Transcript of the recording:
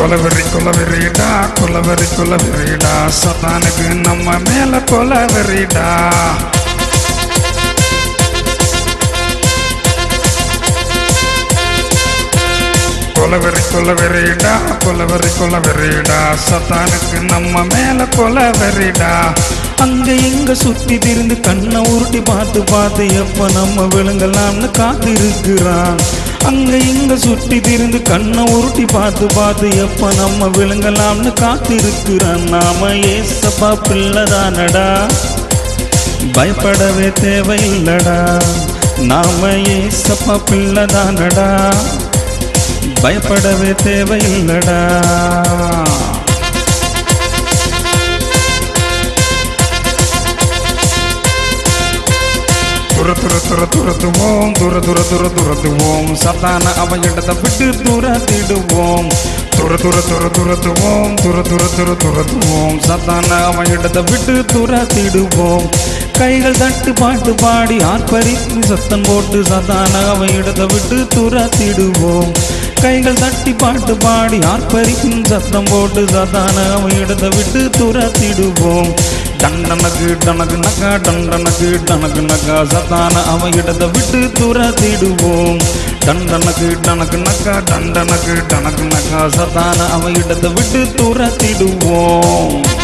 கொலவெறி கொலவெறிடா கொலவெறி கொலவெறிடா சத்தானுக்கு நம்ம மேல கொலவெறிடா கொலவெறி கொலவெறிடா கொலவெறி கொலவெறிடா சத்தானுக்கு நம்ம மேல கொலவெறிடா அங்க எங்க சுத்தி திரிந்து கண்ணை உருட்டி பார்த்து பார்த்து எப்ப நம்ம விழுங்கலாம்னு காத்திருக்கிறான் அங்க இங்க சுத்தி திரிந்து கண்ணை உருட்டி பார்த்து பார்த்து எப்ப நம்ம விழுங்கலாம்னு காத்திருக்கிறான் நாம ஏசப்பா பிள்ளைதானடா பயப்படவே தேவையில்லடா நாம ஏசப்பா பிள்ளைதானடா பயப்படவே தேவையில்லடா துர துர துர துரத்துவோம் துர துர துர துரத்துவோம் சத்தான அவன் இடத்தை விட்டு துரத்திடுவோம் துர துர துர துரத்துவோம் துர துர துர துரத்துவோம் சத்தான அவன் இடத்தை விட்டு துரத்திடுவோம் கைகள் தட்டு பாட்டு பாடி ஆர்ப்பரித்து சத்தம் போட்டு சத்தான அவன் இடத்தை விட்டு துரத்திடுவோம் கைகள் தட்டி பாட்டு பாடி ஆர்ப்பரிக்கும் சத்தம் போட்டு சத்தான அவன் இடத்தை விட்டு துரத்திடுவோம் டண்டனக்கு டனக்கு நக்கா டண்டனக்கு டனக்கு நக்கா சத்தான அவன் இடத்தை விட்டு துரத்திடுவோம் டண்டனக்கு டனக்கு நக்கா டண்டனக்கு டனக்கு நக்கா சத்தான அவன் இடத்தை விட்டு துரத்திடுவோம்